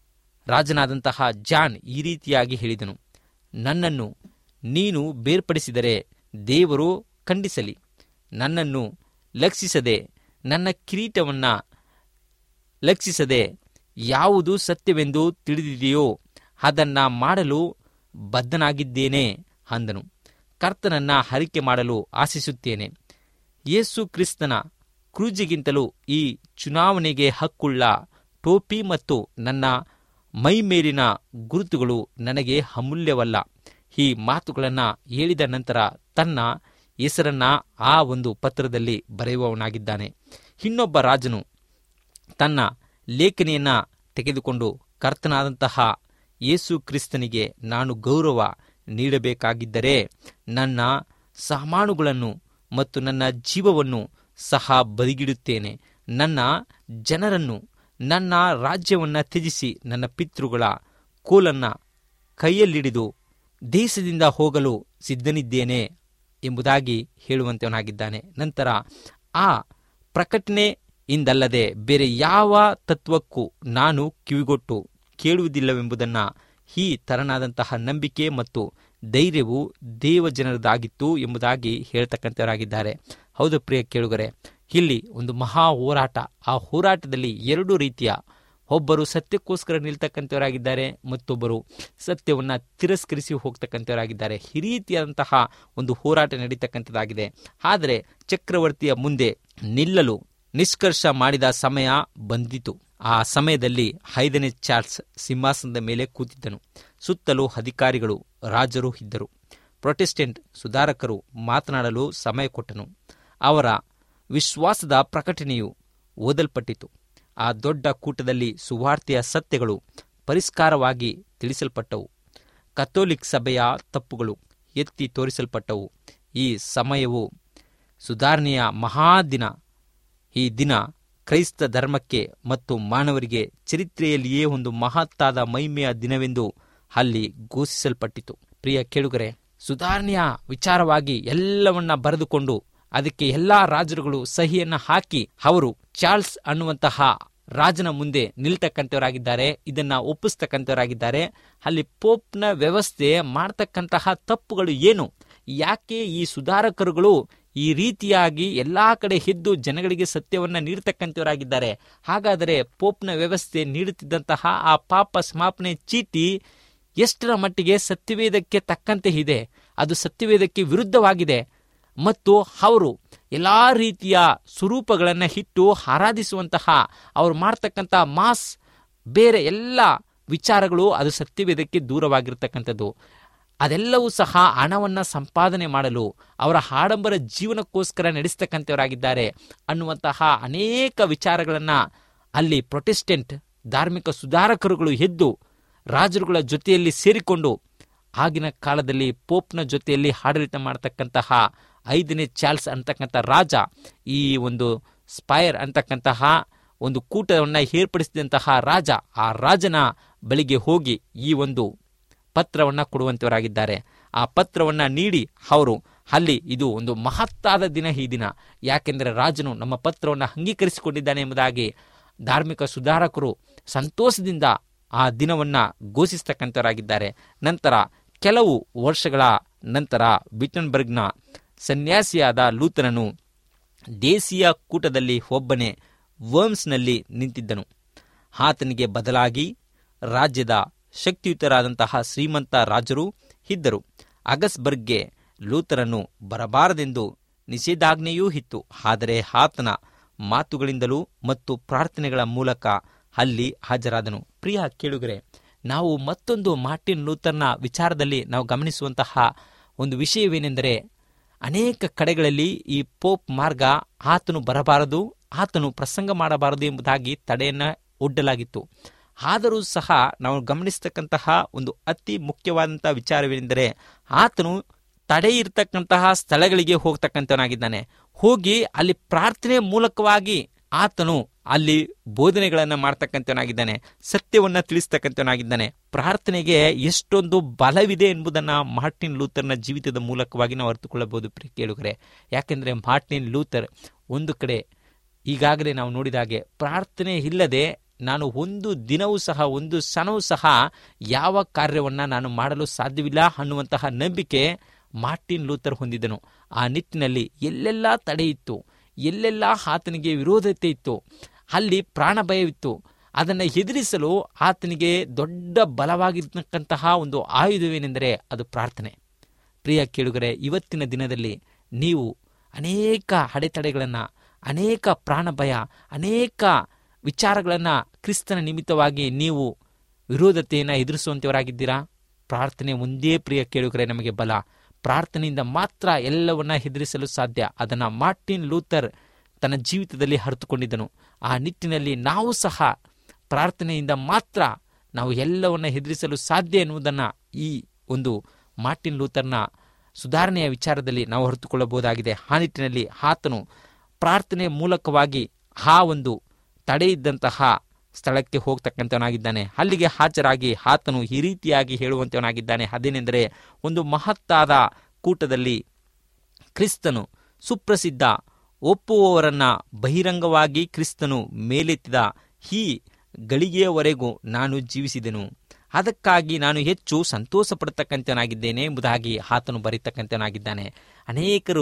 ರಾಜನಾದಂತಹ ಜಾನ್ ಈ ರೀತಿಯಾಗಿ ಹೇಳಿದನು ನನ್ನನ್ನು ನೀನು ಬೇರ್ಪಡಿಸಿದರೆ ದೇವರು ಖಂಡಿಸಲಿ ನನ್ನನ್ನು ಲಕ್ಷಿಸದೆ ನನ್ನ ಕಿರೀಟವನ್ನ ಲಕ್ಷಿಸದೆ ಯಾವುದು ಸತ್ಯವೆಂದು ತಿಳಿದಿದೆಯೋ ಅದನ್ನ ಮಾಡಲು ಬದ್ಧನಾಗಿದ್ದೇನೆ ಅಂದನು ಕರ್ತನನ್ನ ಹರಿಕೆ ಮಾಡಲು ಆಶಿಸುತ್ತೇನೆ ಯೇಸು ಕ್ರಿಸ್ತನ ಕ್ರೂಜಿಗಿಂತಲೂ ಈ ಚುನಾವಣೆಗೆ ಹಕ್ಕುಳ್ಳ ಟೋಪಿ ಮತ್ತು ನನ್ನ ಮೈ ಮೇಲಿನ ಗುರುತುಗಳು ನನಗೆ ಅಮೂಲ್ಯವಲ್ಲ ಈ ಮಾತುಗಳನ್ನು ಹೇಳಿದ ನಂತರ ತನ್ನ ಹೆಸರನ್ನ ಆ ಒಂದು ಪತ್ರದಲ್ಲಿ ಬರೆಯುವವನಾಗಿದ್ದಾನೆ ಇನ್ನೊಬ್ಬ ರಾಜನು ತನ್ನ ಲೇಖನಿಯನ್ನ ತೆಗೆದುಕೊಂಡು ಕರ್ತನಾದಂತಹ ಯೇಸು ಕ್ರಿಸ್ತನಿಗೆ ನಾನು ಗೌರವ ನೀಡಬೇಕಾಗಿದ್ದರೆ ನನ್ನ ಸಾಮಾನುಗಳನ್ನು ಮತ್ತು ನನ್ನ ಜೀವವನ್ನು ಸಹ ಬದಿಗಿಡುತ್ತೇನೆ ನನ್ನ ಜನರನ್ನು ನನ್ನ ರಾಜ್ಯವನ್ನ ತ್ಯಜಿಸಿ ನನ್ನ ಪಿತೃಗಳ ಕೋಲನ್ನ ಕೈಯಲ್ಲಿಡಿದು ದೇಶದಿಂದ ಹೋಗಲು ಸಿದ್ಧನಿದ್ದೇನೆ ಎಂಬುದಾಗಿ ಹೇಳುವಂತವನಾಗಿದ್ದಾನೆ ನಂತರ ಆ ಪ್ರಕಟಣೆಯಿಂದಲ್ಲದೆ ಬೇರೆ ಯಾವ ತತ್ವಕ್ಕೂ ನಾನು ಕಿವಿಗೊಟ್ಟು ಕೇಳುವುದಿಲ್ಲವೆಂಬುದನ್ನು ಈ ತರನಾದಂತಹ ನಂಬಿಕೆ ಮತ್ತು ಧೈರ್ಯವು ದೇವಜನರದಾಗಿತ್ತು ಎಂಬುದಾಗಿ ಹೇಳ್ತಕ್ಕಂಥವರಾಗಿದ್ದಾರೆ ಹೌದು ಪ್ರಿಯ ಕೇಳುಗರೆ ಇಲ್ಲಿ ಒಂದು ಮಹಾ ಹೋರಾಟ ಆ ಹೋರಾಟದಲ್ಲಿ ಎರಡು ರೀತಿಯ ಒಬ್ಬರು ಸತ್ಯಕ್ಕೋಸ್ಕರ ನಿಲ್ತಕ್ಕಂಥವರಾಗಿದ್ದಾರೆ ಮತ್ತೊಬ್ಬರು ಸತ್ಯವನ್ನ ತಿರಸ್ಕರಿಸಿ ಹೋಗ್ತಕ್ಕಂಥವರಾಗಿದ್ದಾರೆ ಈ ರೀತಿಯಾದಂತಹ ಒಂದು ಹೋರಾಟ ನಡೀತಕ್ಕಂಥದ್ದಾಗಿದೆ ಆದರೆ ಚಕ್ರವರ್ತಿಯ ಮುಂದೆ ನಿಲ್ಲಲು ನಿಷ್ಕರ್ಷ ಮಾಡಿದ ಸಮಯ ಬಂದಿತು ಆ ಸಮಯದಲ್ಲಿ ಐದನೇ ಚಾರ್ಲ್ಸ್ ಸಿಂಹಾಸನದ ಮೇಲೆ ಕೂತಿದ್ದನು ಸುತ್ತಲೂ ಅಧಿಕಾರಿಗಳು ರಾಜರು ಇದ್ದರು ಪ್ರೊಟೆಸ್ಟೆಂಟ್ ಸುಧಾರಕರು ಮಾತನಾಡಲು ಸಮಯ ಕೊಟ್ಟನು ಅವರ ವಿಶ್ವಾಸದ ಪ್ರಕಟಣೆಯು ಓದಲ್ಪಟ್ಟಿತು ಆ ದೊಡ್ಡ ಕೂಟದಲ್ಲಿ ಸುವಾರ್ತೆಯ ಸತ್ಯಗಳು ಪರಿಷ್ಕಾರವಾಗಿ ತಿಳಿಸಲ್ಪಟ್ಟವು ಕಥೋಲಿಕ್ ಸಭೆಯ ತಪ್ಪುಗಳು ಎತ್ತಿ ತೋರಿಸಲ್ಪಟ್ಟವು ಈ ಸಮಯವು ಸುಧಾರಣೆಯ ಮಹಾದಿನ ಈ ದಿನ ಕ್ರೈಸ್ತ ಧರ್ಮಕ್ಕೆ ಮತ್ತು ಮಾನವರಿಗೆ ಚರಿತ್ರೆಯಲ್ಲಿಯೇ ಒಂದು ಮಹತ್ತಾದ ಮಹಿಮೆಯ ದಿನವೆಂದು ಅಲ್ಲಿ ಘೋಷಿಸಲ್ಪಟ್ಟಿತು ಪ್ರಿಯ ಕೇಳುಗರೆ ಸುಧಾರಣೆಯ ವಿಚಾರವಾಗಿ ಎಲ್ಲವನ್ನ ಬರೆದುಕೊಂಡು ಅದಕ್ಕೆ ಎಲ್ಲಾ ರಾಜರುಗಳು ಸಹಿಯನ್ನ ಹಾಕಿ ಅವರು ಚಾರ್ಲ್ಸ್ ಅನ್ನುವಂತಹ ರಾಜನ ಮುಂದೆ ನಿಲ್ತಕ್ಕಂಥವರಾಗಿದ್ದಾರೆ ಇದನ್ನ ಒಪ್ಪಿಸ್ತಕ್ಕಂಥವರಾಗಿದ್ದಾರೆ ಅಲ್ಲಿ ಪೋಪ್ನ ವ್ಯವಸ್ಥೆ ಮಾಡ್ತಕ್ಕಂತಹ ತಪ್ಪುಗಳು ಏನು ಯಾಕೆ ಈ ಸುಧಾರಕರುಗಳು ಈ ರೀತಿಯಾಗಿ ಎಲ್ಲಾ ಕಡೆ ಎದ್ದು ಜನಗಳಿಗೆ ಸತ್ಯವನ್ನ ನೀಡತಕ್ಕಂಥವರಾಗಿದ್ದಾರೆ ಹಾಗಾದರೆ ಪೋಪ್ನ ವ್ಯವಸ್ಥೆ ನೀಡುತ್ತಿದ್ದಂತಹ ಆ ಪಾಪ ಸಮಾಪನೆ ಚೀಟಿ ಎಷ್ಟರ ಮಟ್ಟಿಗೆ ಸತ್ಯವೇದಕ್ಕೆ ತಕ್ಕಂತೆ ಇದೆ ಅದು ಸತ್ಯವೇದಕ್ಕೆ ವಿರುದ್ಧವಾಗಿದೆ ಮತ್ತು ಅವರು ಎಲ್ಲಾ ರೀತಿಯ ಸ್ವರೂಪಗಳನ್ನು ಇಟ್ಟು ಆರಾಧಿಸುವಂತಹ ಅವ್ರು ಮಾಡ್ತಕ್ಕಂಥ ಮಾಸ್ ಬೇರೆ ಎಲ್ಲ ವಿಚಾರಗಳು ಅದು ಸತ್ಯವೇದಕ್ಕೆ ದೂರವಾಗಿರ್ತಕ್ಕಂಥದ್ದು ಅದೆಲ್ಲವೂ ಸಹ ಹಣವನ್ನು ಸಂಪಾದನೆ ಮಾಡಲು ಅವರ ಆಡಂಬರ ಜೀವನಕ್ಕೋಸ್ಕರ ನಡೆಸ್ತಕ್ಕಂಥವರಾಗಿದ್ದಾರೆ ಅನ್ನುವಂತಹ ಅನೇಕ ವಿಚಾರಗಳನ್ನು ಅಲ್ಲಿ ಪ್ರೊಟೆಸ್ಟೆಂಟ್ ಧಾರ್ಮಿಕ ಸುಧಾರಕರುಗಳು ಎದ್ದು ರಾಜರುಗಳ ಜೊತೆಯಲ್ಲಿ ಸೇರಿಕೊಂಡು ಆಗಿನ ಕಾಲದಲ್ಲಿ ಪೋಪ್ನ ಜೊತೆಯಲ್ಲಿ ಆಡಳಿತ ಮಾಡತಕ್ಕಂತಹ ಐದನೇ ಚಾರ್ಲ್ಸ್ ಅಂತಕ್ಕಂಥ ರಾಜ ಈ ಒಂದು ಸ್ಪೈರ್ ಅಂತಕ್ಕಂತಹ ಒಂದು ಕೂಟವನ್ನು ಏರ್ಪಡಿಸಿದಂತಹ ರಾಜ ಆ ರಾಜನ ಬಳಿಗೆ ಹೋಗಿ ಈ ಒಂದು ಪತ್ರವನ್ನು ಕೊಡುವಂತವರಾಗಿದ್ದಾರೆ ಆ ಪತ್ರವನ್ನು ನೀಡಿ ಅವರು ಅಲ್ಲಿ ಇದು ಒಂದು ಮಹತ್ತಾದ ದಿನ ಈ ದಿನ ಯಾಕೆಂದರೆ ರಾಜನು ನಮ್ಮ ಪತ್ರವನ್ನು ಅಂಗೀಕರಿಸಿಕೊಂಡಿದ್ದಾನೆ ಎಂಬುದಾಗಿ ಧಾರ್ಮಿಕ ಸುಧಾರಕರು ಸಂತೋಷದಿಂದ ಆ ದಿನವನ್ನ ಘೋಷಿಸ್ತಕ್ಕಂಥವರಾಗಿದ್ದಾರೆ ನಂತರ ಕೆಲವು ವರ್ಷಗಳ ನಂತರ ಬಿಟನ್ಬರ್ಗ್ನ ಸನ್ಯಾಸಿಯಾದ ಲೂತನನು ದೇಶೀಯ ಕೂಟದಲ್ಲಿ ಒಬ್ಬನೇ ವರ್ಮ್ಸ್ನಲ್ಲಿ ನಿಂತಿದ್ದನು ಆತನಿಗೆ ಬದಲಾಗಿ ರಾಜ್ಯದ ಶಕ್ತಿಯುತರಾದಂತಹ ಶ್ರೀಮಂತ ರಾಜರು ಇದ್ದರು ಅಗಸ್ಬರ್ಗ್ಗೆ ಲೂತರನ್ನು ಬರಬಾರದೆಂದು ನಿಷೇಧಾಜ್ಞೆಯೂ ಇತ್ತು ಆದರೆ ಆತನ ಮಾತುಗಳಿಂದಲೂ ಮತ್ತು ಪ್ರಾರ್ಥನೆಗಳ ಮೂಲಕ ಅಲ್ಲಿ ಹಾಜರಾದನು ಪ್ರಿಯ ಕೇಳುಗರೆ ನಾವು ಮತ್ತೊಂದು ಮಾರ್ಟಿನ್ ಲೂಥರ್ನ ವಿಚಾರದಲ್ಲಿ ನಾವು ಗಮನಿಸುವಂತಹ ಒಂದು ವಿಷಯವೇನೆಂದರೆ ಅನೇಕ ಕಡೆಗಳಲ್ಲಿ ಈ ಪೋಪ್ ಮಾರ್ಗ ಆತನು ಬರಬಾರದು ಆತನು ಪ್ರಸಂಗ ಮಾಡಬಾರದು ಎಂಬುದಾಗಿ ತಡೆಯನ್ನ ಒಡ್ಡಲಾಗಿತ್ತು ಆದರೂ ಸಹ ನಾವು ಗಮನಿಸತಕ್ಕಂತಹ ಒಂದು ಅತಿ ಮುಖ್ಯವಾದಂತಹ ವಿಚಾರವೇನೆಂದರೆ ಆತನು ತಡೆ ಇರತಕ್ಕಂತಹ ಸ್ಥಳಗಳಿಗೆ ಹೋಗ್ತಕ್ಕಂಥವನಾಗಿದ್ದಾನೆ ಹೋಗಿ ಅಲ್ಲಿ ಪ್ರಾರ್ಥನೆ ಮೂಲಕವಾಗಿ ಆತನು ಅಲ್ಲಿ ಬೋಧನೆಗಳನ್ನು ಮಾಡ್ತಕ್ಕಂಥವನಾಗಿದ್ದಾನೆ ಸತ್ಯವನ್ನ ತಿಳಿಸ್ತಕ್ಕಂಥವನಾಗಿದ್ದಾನೆ ಪ್ರಾರ್ಥನೆಗೆ ಎಷ್ಟೊಂದು ಬಲವಿದೆ ಎಂಬುದನ್ನು ಮಾರ್ಟಿನ್ ಲೂಥರ್ನ ಜೀವಿತದ ಮೂಲಕವಾಗಿ ನಾವು ಅರ್ಥಕೊಳ್ಳಬಹುದು ಪ್ರಿಯ ಕೇಳುಗರೆ ಯಾಕೆಂದರೆ ಮಾರ್ಟಿನ್ ಲೂಥರ್ ಒಂದು ಕಡೆ ಈಗಾಗಲೇ ನಾವು ನೋಡಿದಾಗೆ ಪ್ರಾರ್ಥನೆ ಇಲ್ಲದೆ ನಾನು ಒಂದು ದಿನವೂ ಸಹ ಒಂದು ಕ್ಷಣವೂ ಸಹ ಯಾವ ಕಾರ್ಯವನ್ನು ನಾನು ಮಾಡಲು ಸಾಧ್ಯವಿಲ್ಲ ಅನ್ನುವಂತಹ ನಂಬಿಕೆ ಮಾರ್ಟಿನ್ ಲೂಥರ್ ಹೊಂದಿದ್ದನು ಆ ನಿಟ್ಟಿನಲ್ಲಿ ಎಲ್ಲೆಲ್ಲ ತಡೆ ಇತ್ತು ಎಲ್ಲೆಲ್ಲ ಆತನಿಗೆ ವಿರೋಧತೆ ಇತ್ತು ಅಲ್ಲಿ ಪ್ರಾಣ ಭಯವಿತ್ತು ಅದನ್ನು ಎದುರಿಸಲು ಆತನಿಗೆ ದೊಡ್ಡ ಬಲವಾಗಿರ್ತಕ್ಕಂತಹ ಒಂದು ಆಯುಧವೇನೆಂದರೆ ಅದು ಪ್ರಾರ್ಥನೆ ಪ್ರಿಯ ಕೇಳುಗರೆ ಇವತ್ತಿನ ದಿನದಲ್ಲಿ ನೀವು ಅನೇಕ ಅಡೆತಡೆಗಳನ್ನು ಅನೇಕ ಪ್ರಾಣ ಭಯ ಅನೇಕ ವಿಚಾರಗಳನ್ನು ಕ್ರಿಸ್ತನ ನಿಮಿತ್ತವಾಗಿ ನೀವು ವಿರೋಧತೆಯನ್ನು ಎದುರಿಸುವಂಥವರಾಗಿದ್ದೀರಾ ಪ್ರಾರ್ಥನೆ ಒಂದೇ ಪ್ರಿಯ ಕೇಳುಗರೆ ನಮಗೆ ಬಲ ಪ್ರಾರ್ಥನೆಯಿಂದ ಮಾತ್ರ ಎಲ್ಲವನ್ನ ಹೆದರಿಸಲು ಸಾಧ್ಯ ಅದನ್ನು ಮಾರ್ಟಿನ್ ಲೂಥರ್ ತನ್ನ ಜೀವಿತದಲ್ಲಿ ಅರಿತುಕೊಂಡಿದ್ದನು ಆ ನಿಟ್ಟಿನಲ್ಲಿ ನಾವು ಸಹ ಪ್ರಾರ್ಥನೆಯಿಂದ ಮಾತ್ರ ನಾವು ಎಲ್ಲವನ್ನ ಹೆದರಿಸಲು ಸಾಧ್ಯ ಎನ್ನುವುದನ್ನು ಈ ಒಂದು ಮಾರ್ಟಿನ್ ಲೂಥರ್ನ ಸುಧಾರಣೆಯ ವಿಚಾರದಲ್ಲಿ ನಾವು ಅರಿತುಕೊಳ್ಳಬಹುದಾಗಿದೆ ಆ ನಿಟ್ಟಿನಲ್ಲಿ ಆತನು ಪ್ರಾರ್ಥನೆ ಮೂಲಕವಾಗಿ ಆ ಒಂದು ತಡೆ ಇದ್ದಂತಹ ಸ್ಥಳಕ್ಕೆ ಹೋಗ್ತಕ್ಕಂಥವನಾಗಿದ್ದಾನೆ ಅಲ್ಲಿಗೆ ಹಾಜರಾಗಿ ಆತನು ಈ ರೀತಿಯಾಗಿ ಹೇಳುವಂತವನಾಗಿದ್ದಾನೆ ಅದೇನೆಂದರೆ ಒಂದು ಮಹತ್ತಾದ ಕೂಟದಲ್ಲಿ ಕ್ರಿಸ್ತನು ಸುಪ್ರಸಿದ್ಧ ಒಪ್ಪುವವರನ್ನ ಬಹಿರಂಗವಾಗಿ ಕ್ರಿಸ್ತನು ಮೇಲೆತ್ತಿದ ಈ ಗಳಿಗೆಯವರೆಗೂ ನಾನು ಜೀವಿಸಿದೆನು ಅದಕ್ಕಾಗಿ ನಾನು ಹೆಚ್ಚು ಸಂತೋಷ ಪಡತಕ್ಕಂಥವನಾಗಿದ್ದೇನೆ ಎಂಬುದಾಗಿ ಆತನು ಬರೀತಕ್ಕಂಥವನಾಗಿದ್ದಾನೆ ಅನೇಕರು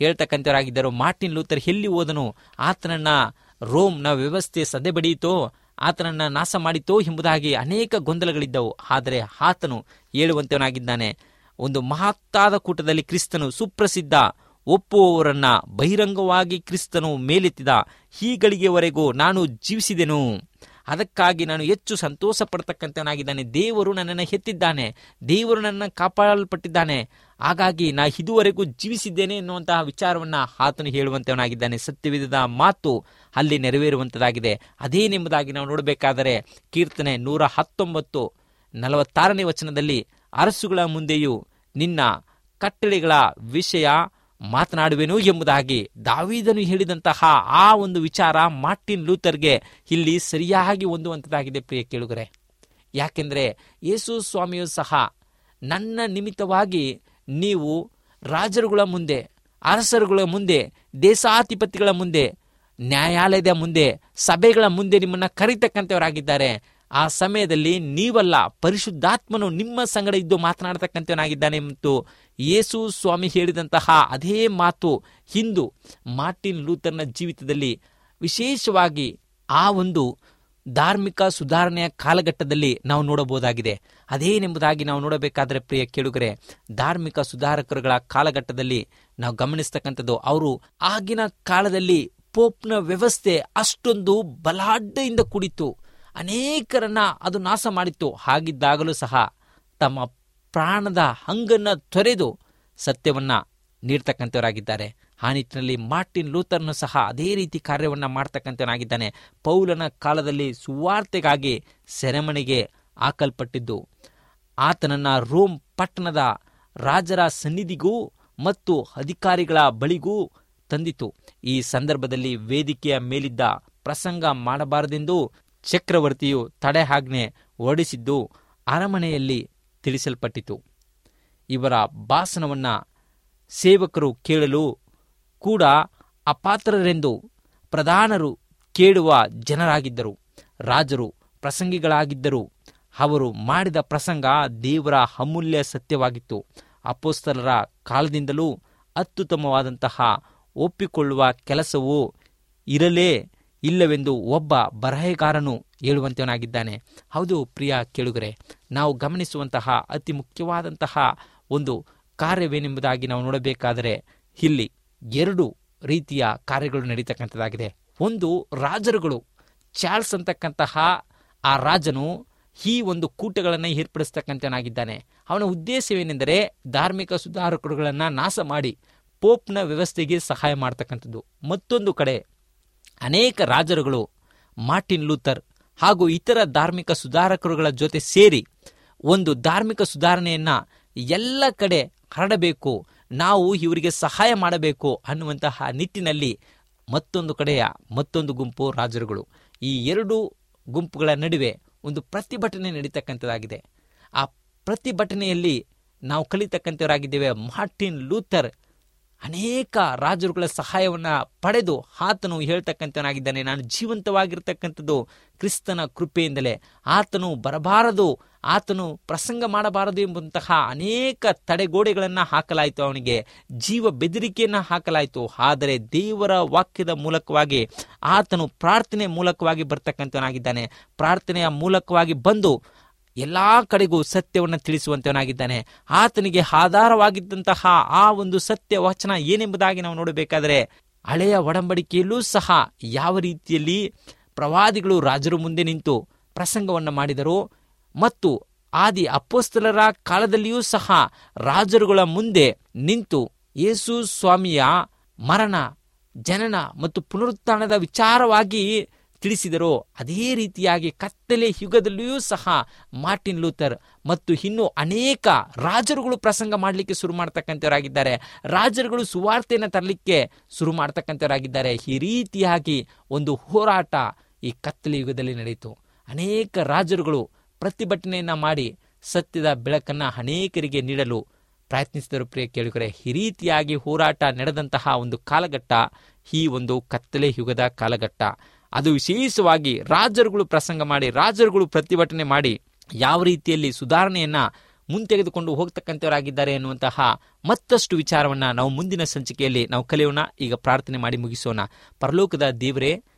ಹೇಳ್ತಕ್ಕಂಥವರಾಗಿದ್ದರು ಮಾರ್ಟಿನ್ ಲೂಥರ್ ಎಲ್ಲಿ ಹೋದನು ಆತನನ್ನ ರೋಮ್ನ ವ್ಯವಸ್ಥೆ ಸದೆಬಡಿಯಿತೋ ಆತನನ್ನ ನಾಶ ಮಾಡಿತೋ ಎಂಬುದಾಗಿ ಅನೇಕ ಗೊಂದಲಗಳಿದ್ದವು ಆದರೆ ಆತನು ಹೇಳುವಂತವನಾಗಿದ್ದಾನೆ ಒಂದು ಮಹತ್ತಾದ ಕೂಟದಲ್ಲಿ ಕ್ರಿಸ್ತನು ಸುಪ್ರಸಿದ್ಧ ಒಪ್ಪುವವರನ್ನ ಬಹಿರಂಗವಾಗಿ ಕ್ರಿಸ್ತನು ಮೇಲೆತ್ತಿದ ಈ ಗಳಿಗೆವರೆಗೂ ನಾನು ಜೀವಿಸಿದೆನು ಅದಕ್ಕಾಗಿ ನಾನು ಹೆಚ್ಚು ಸಂತೋಷ ಪಡ್ತಕ್ಕಂಥವನಾಗಿದ್ದಾನೆ ದೇವರು ನನ್ನನ್ನು ಎತ್ತಿದ್ದಾನೆ ದೇವರು ನನ್ನನ್ನು ಕಾಪಾಡಲ್ಪಟ್ಟಿದ್ದಾನೆ ಹಾಗಾಗಿ ನಾ ಇದುವರೆಗೂ ಜೀವಿಸಿದ್ದೇನೆ ಎನ್ನುವಂತಹ ವಿಚಾರವನ್ನ ಆತನು ಹೇಳುವಂತವನಾಗಿದ್ದಾನೆ ಸತ್ಯವಿಧದ ಮಾತು ಅಲ್ಲಿ ನೆರವೇರುವಂತದಾಗಿದೆ ಅದೇನೆಂಬುದಾಗಿ ನಾವು ನೋಡಬೇಕಾದರೆ ಕೀರ್ತನೆ ನೂರ ಹತ್ತೊಂಬತ್ತು ನಲವತ್ತಾರನೇ ವಚನದಲ್ಲಿ ಅರಸುಗಳ ಮುಂದೆಯೂ ನಿನ್ನ ಕಟ್ಟಳೆಗಳ ವಿಷಯ ಮಾತನಾಡುವೆನು ಎಂಬುದಾಗಿ ದಾವೀದನು ಹೇಳಿದಂತಹ ಆ ಒಂದು ವಿಚಾರ ಮಾರ್ಟಿನ್ ಲೂಥರ್ಗೆ ಇಲ್ಲಿ ಸರಿಯಾಗಿ ಹೊಂದುವಂಥದ್ದಾಗಿದೆ ಪ್ರಿಯ ಕೇಳುಗರೆ ಯಾಕೆಂದ್ರೆ ಯೇಸು ಸ್ವಾಮಿಯು ಸಹ ನನ್ನ ನಿಮಿತ್ತವಾಗಿ ನೀವು ರಾಜರುಗಳ ಮುಂದೆ ಅರಸರುಗಳ ಮುಂದೆ ದೇಶಾಧಿಪತಿಗಳ ಮುಂದೆ ನ್ಯಾಯಾಲಯದ ಮುಂದೆ ಸಭೆಗಳ ಮುಂದೆ ನಿಮ್ಮನ್ನ ಕರೀತಕ್ಕಂಥವರಾಗಿದ್ದಾರೆ ಆ ಸಮಯದಲ್ಲಿ ನೀವಲ್ಲ ಪರಿಶುದ್ಧಾತ್ಮನು ನಿಮ್ಮ ಸಂಗಡ ಇದ್ದು ಮಾತನಾಡತಕ್ಕಂಥವನಾಗಿದ್ದಾನೆ ಮತ್ತು ಯೇಸು ಸ್ವಾಮಿ ಹೇಳಿದಂತಹ ಅದೇ ಮಾತು ಹಿಂದು ಮಾರ್ಟಿನ್ ಲೂಥರ್ನ ಜೀವಿತದಲ್ಲಿ ವಿಶೇಷವಾಗಿ ಆ ಒಂದು ಧಾರ್ಮಿಕ ಸುಧಾರಣೆಯ ಕಾಲಘಟ್ಟದಲ್ಲಿ ನಾವು ನೋಡಬಹುದಾಗಿದೆ ಅದೇನೆಂಬುದಾಗಿ ನಾವು ನೋಡಬೇಕಾದ್ರೆ ಪ್ರಿಯ ಕೇಳುಗರೆ ಧಾರ್ಮಿಕ ಸುಧಾರಕರುಗಳ ಕಾಲಘಟ್ಟದಲ್ಲಿ ನಾವು ಗಮನಿಸ್ತಕ್ಕಂಥದ್ದು ಅವರು ಆಗಿನ ಕಾಲದಲ್ಲಿ ಪೋಪ್ನ ವ್ಯವಸ್ಥೆ ಅಷ್ಟೊಂದು ಬಲಾಢ್ಯದಿಂದ ಕೂಡಿತ್ತು ಅನೇಕರನ್ನ ಅದು ನಾಶ ಮಾಡಿತ್ತು ಹಾಗಿದ್ದಾಗಲೂ ಸಹ ತಮ್ಮ ಪ್ರಾಣದ ಹಂಗನ್ನ ತೊರೆದು ಸತ್ಯವನ್ನ ನೀಡ್ತಕ್ಕಂಥವರಾಗಿದ್ದಾರೆ ಆ ನಿಟ್ಟಿನಲ್ಲಿ ಮಾರ್ಟಿನ್ ಲೂಥರ್ನು ಸಹ ಅದೇ ರೀತಿ ಕಾರ್ಯವನ್ನ ಮಾಡ್ತಕ್ಕಂಥವನಾಗಿದ್ದಾನೆ ಪೌಲನ ಕಾಲದಲ್ಲಿ ಸುವಾರ್ತೆಗಾಗಿ ಸೆರೆಮನೆಗೆ ಹಾಕಲ್ಪಟ್ಟಿದ್ದು ಆತನನ್ನ ರೋಮ್ ಪಟ್ಟಣದ ರಾಜರ ಸನ್ನಿಧಿಗೂ ಮತ್ತು ಅಧಿಕಾರಿಗಳ ಬಳಿಗೂ ತಂದಿತು ಈ ಸಂದರ್ಭದಲ್ಲಿ ವೇದಿಕೆಯ ಮೇಲಿದ್ದ ಪ್ರಸಂಗ ಮಾಡಬಾರದೆಂದು ಚಕ್ರವರ್ತಿಯು ತಡೆಯಾಜ್ಞೆ ಹೊರಡಿಸಿದ್ದು ಅರಮನೆಯಲ್ಲಿ ತಿಳಿಸಲ್ಪಟ್ಟಿತು ಇವರ ಭಾಷಣವನ್ನ ಸೇವಕರು ಕೇಳಲು ಕೂಡ ಅಪಾತ್ರರೆಂದು ಪ್ರಧಾನರು ಕೇಳುವ ಜನರಾಗಿದ್ದರು ರಾಜರು ಪ್ರಸಂಗಿಗಳಾಗಿದ್ದರು ಅವರು ಮಾಡಿದ ಪ್ರಸಂಗ ದೇವರ ಅಮೂಲ್ಯ ಸತ್ಯವಾಗಿತ್ತು ಅಪೋಸ್ತಲರ ಕಾಲದಿಂದಲೂ ಅತ್ಯುತ್ತಮವಾದಂತಹ ಒಪ್ಪಿಕೊಳ್ಳುವ ಕೆಲಸವು ಇರಲೇ ಇಲ್ಲವೆಂದು ಒಬ್ಬ ಬರಹಗಾರನು ಹೇಳುವಂತವನಾಗಿದ್ದಾನೆ ಹೌದು ಪ್ರಿಯ ಕೇಳುಗರೆ ನಾವು ಗಮನಿಸುವಂತಹ ಅತಿ ಮುಖ್ಯವಾದಂತಹ ಒಂದು ಕಾರ್ಯವೇನೆಂಬುದಾಗಿ ನಾವು ನೋಡಬೇಕಾದರೆ ಇಲ್ಲಿ ಎರಡು ರೀತಿಯ ಕಾರ್ಯಗಳು ನಡೀತಕ್ಕಂಥದ್ದಾಗಿದೆ ಒಂದು ರಾಜರುಗಳು ಚಾರ್ಲ್ಸ್ ಅಂತಕ್ಕಂತಹ ಆ ರಾಜನು ಈ ಒಂದು ಕೂಟಗಳನ್ನು ಏರ್ಪಡಿಸ್ತಕ್ಕಂಥನಾಗಿದ್ದಾನೆ ಅವನ ಉದ್ದೇಶವೇನೆಂದರೆ ಧಾರ್ಮಿಕ ಸುಧಾರಕರುಗಳನ್ನು ನಾಶ ಮಾಡಿ ಪೋಪ್ನ ವ್ಯವಸ್ಥೆಗೆ ಸಹಾಯ ಮಾಡ್ತಕ್ಕಂಥದ್ದು ಮತ್ತೊಂದು ಕಡೆ ಅನೇಕ ರಾಜರುಗಳು ಮಾರ್ಟಿನ್ ಲೂಥರ್ ಹಾಗೂ ಇತರ ಧಾರ್ಮಿಕ ಸುಧಾರಕರುಗಳ ಜೊತೆ ಸೇರಿ ಒಂದು ಧಾರ್ಮಿಕ ಸುಧಾರಣೆಯನ್ನ ಎಲ್ಲ ಕಡೆ ಹರಡಬೇಕು ನಾವು ಇವರಿಗೆ ಸಹಾಯ ಮಾಡಬೇಕು ಅನ್ನುವಂತಹ ನಿಟ್ಟಿನಲ್ಲಿ ಮತ್ತೊಂದು ಕಡೆಯ ಮತ್ತೊಂದು ಗುಂಪು ರಾಜರುಗಳು ಈ ಎರಡು ಗುಂಪುಗಳ ನಡುವೆ ಒಂದು ಪ್ರತಿಭಟನೆ ನಡೀತಕ್ಕಂಥದ್ದಾಗಿದೆ ಆ ಪ್ರತಿಭಟನೆಯಲ್ಲಿ ನಾವು ಕಲಿತಕ್ಕಂಥವರಾಗಿದ್ದೇವೆ ಮಾರ್ಟಿನ್ ಲೂಥರ್ ಅನೇಕ ರಾಜರುಗಳ ಸಹಾಯವನ್ನ ಪಡೆದು ಆತನು ಹೇಳ್ತಕ್ಕಂಥವನಾಗಿದ್ದಾನೆ ನಾನು ಜೀವಂತವಾಗಿರ್ತಕ್ಕಂಥದ್ದು ಕ್ರಿಸ್ತನ ಕೃಪೆಯಿಂದಲೇ ಆತನು ಬರಬಾರದು ಆತನು ಪ್ರಸಂಗ ಮಾಡಬಾರದು ಎಂಬಂತಹ ಅನೇಕ ತಡೆಗೋಡೆಗಳನ್ನು ಹಾಕಲಾಯಿತು ಅವನಿಗೆ ಜೀವ ಬೆದರಿಕೆಯನ್ನು ಹಾಕಲಾಯಿತು ಆದರೆ ದೇವರ ವಾಕ್ಯದ ಮೂಲಕವಾಗಿ ಆತನು ಪ್ರಾರ್ಥನೆ ಮೂಲಕವಾಗಿ ಬರ್ತಕ್ಕಂಥವನಾಗಿದ್ದಾನೆ ಪ್ರಾರ್ಥನೆಯ ಮೂಲಕವಾಗಿ ಬಂದು ಎಲ್ಲಾ ಕಡೆಗೂ ಸತ್ಯವನ್ನು ತಿಳಿಸುವಂತವನಾಗಿದ್ದಾನೆ ಆತನಿಗೆ ಆಧಾರವಾಗಿದ್ದಂತಹ ಆ ಒಂದು ಸತ್ಯ ವಚನ ಏನೆಂಬುದಾಗಿ ನಾವು ನೋಡಬೇಕಾದರೆ ಹಳೆಯ ಒಡಂಬಡಿಕೆಯಲ್ಲೂ ಸಹ ಯಾವ ರೀತಿಯಲ್ಲಿ ಪ್ರವಾದಿಗಳು ರಾಜರು ಮುಂದೆ ನಿಂತು ಪ್ರಸಂಗವನ್ನು ಮಾಡಿದರು ಮತ್ತು ಆದಿ ಅಪ್ಪೋಸ್ತಲರ ಕಾಲದಲ್ಲಿಯೂ ಸಹ ರಾಜರುಗಳ ಮುಂದೆ ನಿಂತು ಯೇಸು ಸ್ವಾಮಿಯ ಮರಣ ಜನನ ಮತ್ತು ಪುನರುತ್ಥಾನದ ವಿಚಾರವಾಗಿ ತಿಳಿಸಿದರೋ ಅದೇ ರೀತಿಯಾಗಿ ಕತ್ತಲೆ ಯುಗದಲ್ಲಿಯೂ ಸಹ ಮಾರ್ಟಿನ್ ಲೂಥರ್ ಮತ್ತು ಇನ್ನು ಅನೇಕ ರಾಜರುಗಳು ಪ್ರಸಂಗ ಮಾಡಲಿಕ್ಕೆ ಶುರು ಮಾಡ್ತಕ್ಕಂಥವರಾಗಿದ್ದಾರೆ ರಾಜರುಗಳು ಸುವಾರ್ತೆಯನ್ನು ತರಲಿಕ್ಕೆ ಶುರು ಮಾಡ್ತಕ್ಕಂಥವರಾಗಿದ್ದಾರೆ ಈ ರೀತಿಯಾಗಿ ಒಂದು ಹೋರಾಟ ಈ ಕತ್ತಲೆ ಯುಗದಲ್ಲಿ ನಡೆಯಿತು ಅನೇಕ ರಾಜರುಗಳು ಪ್ರತಿಭಟನೆಯನ್ನ ಮಾಡಿ ಸತ್ಯದ ಬೆಳಕನ್ನ ಅನೇಕರಿಗೆ ನೀಡಲು ಪ್ರಯತ್ನಿಸಿದರು ಪ್ರಿಯ ಕೇಳುಗರೆ ಈ ರೀತಿಯಾಗಿ ಹೋರಾಟ ನಡೆದಂತಹ ಒಂದು ಕಾಲಘಟ್ಟ ಈ ಒಂದು ಕತ್ತಲೆ ಯುಗದ ಕಾಲಘಟ್ಟ ಅದು ವಿಶೇಷವಾಗಿ ರಾಜರುಗಳು ಪ್ರಸಂಗ ಮಾಡಿ ರಾಜರುಗಳು ಪ್ರತಿಭಟನೆ ಮಾಡಿ ಯಾವ ರೀತಿಯಲ್ಲಿ ಸುಧಾರಣೆಯನ್ನ ಮುಂತೆಗೆದುಕೊಂಡು ಹೋಗ್ತಕ್ಕಂಥವರಾಗಿದ್ದಾರೆ ಎನ್ನುವಂತಹ ಮತ್ತಷ್ಟು ವಿಚಾರವನ್ನ ನಾವು ಮುಂದಿನ ಸಂಚಿಕೆಯಲ್ಲಿ ನಾವು ಕಲಿಯೋಣ ಈಗ ಪ್ರಾರ್ಥನೆ ಮಾಡಿ ಮುಗಿಸೋಣ ಪರಲೋಕದ ದೇವರೇ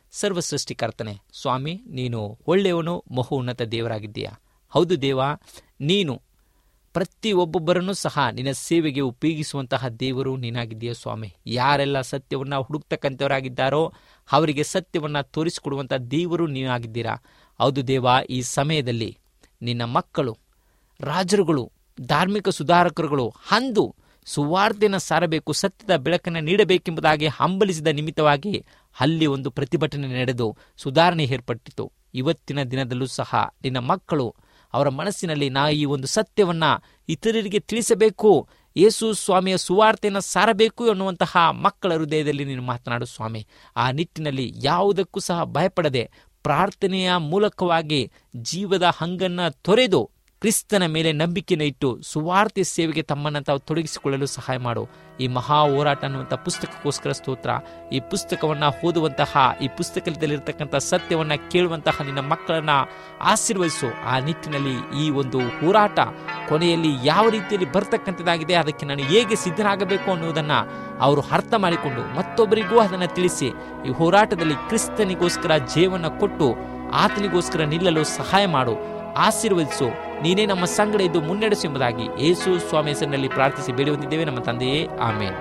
ಸರ್ವ ಸೃಷ್ಟಿಕರ್ತನೆ ಸ್ವಾಮಿ ನೀನು ಒಳ್ಳೆಯವನು ಮಹೋನ್ನತ ದೇವರಾಗಿದ್ದೀಯಾ ಹೌದು ದೇವ ನೀನು ಪ್ರತಿ ಒಬ್ಬೊಬ್ಬರನ್ನು ಸಹ ನಿನ್ನ ಸೇವೆಗೆ ಉಪಯೋಗಿಸುವಂತಹ ದೇವರು ನೀನಾಗಿದ್ದೀಯ ಸ್ವಾಮಿ ಯಾರೆಲ್ಲ ಸತ್ಯವನ್ನು ಹುಡುಕ್ತಕ್ಕಂಥವರಾಗಿದ್ದಾರೋ ಅವರಿಗೆ ಸತ್ಯವನ್ನು ತೋರಿಸಿಕೊಡುವಂಥ ದೇವರು ನೀನಾಗಿದ್ದೀರಾ ಹೌದು ದೇವ ಈ ಸಮಯದಲ್ಲಿ ನಿನ್ನ ಮಕ್ಕಳು ರಾಜರುಗಳು ಧಾರ್ಮಿಕ ಸುಧಾರಕರುಗಳು ಅಂದು ಸುವಾರ್ತೆಯನ್ನು ಸಾರಬೇಕು ಸತ್ಯದ ಬೆಳಕನ್ನು ನೀಡಬೇಕೆಂಬುದಾಗಿ ಹಂಬಲಿಸಿದ ನಿಮಿತ್ತವಾಗಿ ಅಲ್ಲಿ ಒಂದು ಪ್ರತಿಭಟನೆ ನಡೆದು ಸುಧಾರಣೆ ಏರ್ಪಟ್ಟಿತು ಇವತ್ತಿನ ದಿನದಲ್ಲೂ ಸಹ ನಿನ್ನ ಮಕ್ಕಳು ಅವರ ಮನಸ್ಸಿನಲ್ಲಿ ನಾ ಈ ಒಂದು ಸತ್ಯವನ್ನ ಇತರರಿಗೆ ತಿಳಿಸಬೇಕು ಯೇಸು ಸ್ವಾಮಿಯ ಸುವಾರ್ತೆಯನ್ನು ಸಾರಬೇಕು ಎನ್ನುವಂತಹ ಮಕ್ಕಳ ಹೃದಯದಲ್ಲಿ ನೀನು ಮಾತನಾಡು ಸ್ವಾಮಿ ಆ ನಿಟ್ಟಿನಲ್ಲಿ ಯಾವುದಕ್ಕೂ ಸಹ ಭಯಪಡದೆ ಪ್ರಾರ್ಥನೆಯ ಮೂಲಕವಾಗಿ ಜೀವದ ಹಂಗನ್ನ ತೊರೆದು ಕ್ರಿಸ್ತನ ಮೇಲೆ ನಂಬಿಕೆಯನ್ನು ಇಟ್ಟು ಸುವಾರ್ತೆ ಸೇವೆಗೆ ತಮ್ಮನ್ನು ತಾವು ತೊಡಗಿಸಿಕೊಳ್ಳಲು ಸಹಾಯ ಮಾಡು ಈ ಮಹಾ ಹೋರಾಟ ಅನ್ನುವಂಥ ಪುಸ್ತಕಕ್ಕೋಸ್ಕರ ಸ್ತೋತ್ರ ಈ ಪುಸ್ತಕವನ್ನ ಓದುವಂತಹ ಈ ಪುಸ್ತಕದಲ್ಲಿರ್ತಕ್ಕಂಥ ಸತ್ಯವನ್ನ ಕೇಳುವಂತಹ ನಿನ್ನ ಮಕ್ಕಳನ್ನ ಆಶೀರ್ವದಿಸು ಆ ನಿಟ್ಟಿನಲ್ಲಿ ಈ ಒಂದು ಹೋರಾಟ ಕೊನೆಯಲ್ಲಿ ಯಾವ ರೀತಿಯಲ್ಲಿ ಬರ್ತಕ್ಕಂಥದ್ದಾಗಿದೆ ಅದಕ್ಕೆ ನಾನು ಹೇಗೆ ಸಿದ್ಧನಾಗಬೇಕು ಅನ್ನುವುದನ್ನ ಅವರು ಅರ್ಥ ಮಾಡಿಕೊಂಡು ಮತ್ತೊಬ್ಬರಿಗೂ ಅದನ್ನು ತಿಳಿಸಿ ಈ ಹೋರಾಟದಲ್ಲಿ ಕ್ರಿಸ್ತನಿಗೋಸ್ಕರ ಜೀವನ ಕೊಟ್ಟು ಆತನಿಗೋಸ್ಕರ ನಿಲ್ಲಲು ಸಹಾಯ ಮಾಡು ಆಶೀರ್ವದಿಸು ನೀನೇ ನಮ್ಮ ಸಂಗಡ ಇದ್ದು ಮುನ್ನಡೆಸು ಎಂಬುದಾಗಿ ಯೇಸು ಸ್ವಾಮಿ ಹೆಸರಿನಲ್ಲಿ ಪ್ರಾರ್ಥಿಸಿ ಬೇಡಿ ಹೊಂದಿದ್ದೇವೆ ನಮ್ಮ ತಂದೆಯೇ ಆಮೇನ್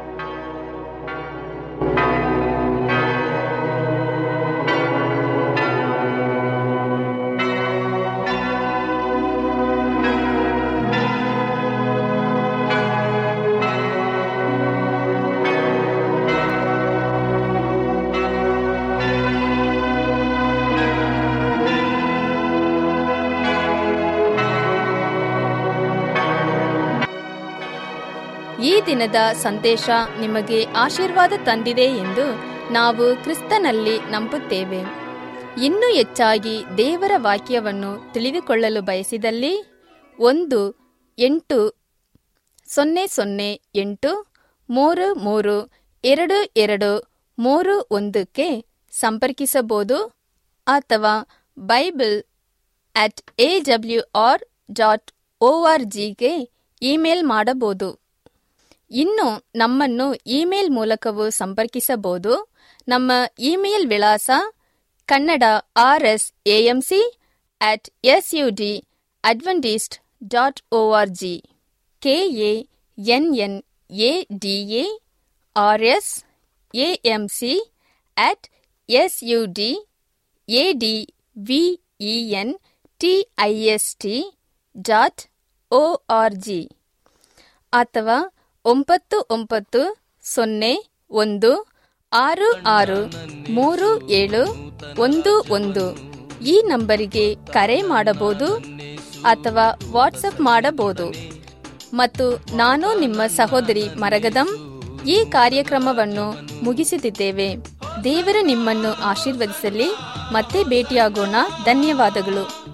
ಈ ದಿನದ ಸಂದೇಶ ನಿಮಗೆ ಆಶೀರ್ವಾದ ತಂದಿದೆ ಎಂದು ನಾವು ಕ್ರಿಸ್ತನಲ್ಲಿ ನಂಬುತ್ತೇವೆ ಇನ್ನೂ ಹೆಚ್ಚಾಗಿ ದೇವರ ವಾಕ್ಯವನ್ನು ತಿಳಿದುಕೊಳ್ಳಲು ಬಯಸಿದಲ್ಲಿ ಒಂದು ಎಂಟು ಸೊನ್ನೆ ಸೊನ್ನೆ ಎಂಟು ಮೂರು ಮೂರು ಎರಡು ಎರಡು ಮೂರು ಒಂದಕ್ಕೆ ಸಂಪರ್ಕಿಸಬಹುದು ಅಥವಾ Bible at A W R dot O R ಜಿಗೆ ಇಮೇಲ್ ಮಾಡಬಹುದು ಇನ್ನು ನಮ್ಮನ್ನು ಇಮೇಲ್ ಮೂಲಕವೂ ಸಂಪರ್ಕಿಸಬಹುದು ನಮ್ಮ ಇಮೇಲ್ ವಿಳಾಸ Kannada R S A M C at S U D Adventist dot O R G K A N N A D A R S A M C at S U D A D V E N T I S T dot O R G ಅಥವಾ ಒಂಬತ್ತು ಒಂಬತ್ತು ಸೊನ್ನೆ ಒಂದು ಆರು ಆರು ಮೂರು ಏಳು ಒಂದು ಒಂದು ಈ ನಂಬರಿಗೆ ಕರೆ ಮಾಡಬಹುದು ಅಥವಾ ವಾಟ್ಸಪ್ ಮಾಡಬಹುದು ಮತ್ತು ನಾನು ನಿಮ್ಮ ಸಹೋದರಿ ಮರಗದಂ ಈ ಕಾರ್ಯಕ್ರಮವನ್ನು ಮುಗಿಸುತ್ತಿದ್ದೇವೆ ದೇವರು ನಿಮ್ಮನ್ನು ಆಶೀರ್ವದಿಸಲಿ ಮತ್ತೆ ಭೇಟಿಯಾಗೋಣ ಧನ್ಯವಾದಗಳು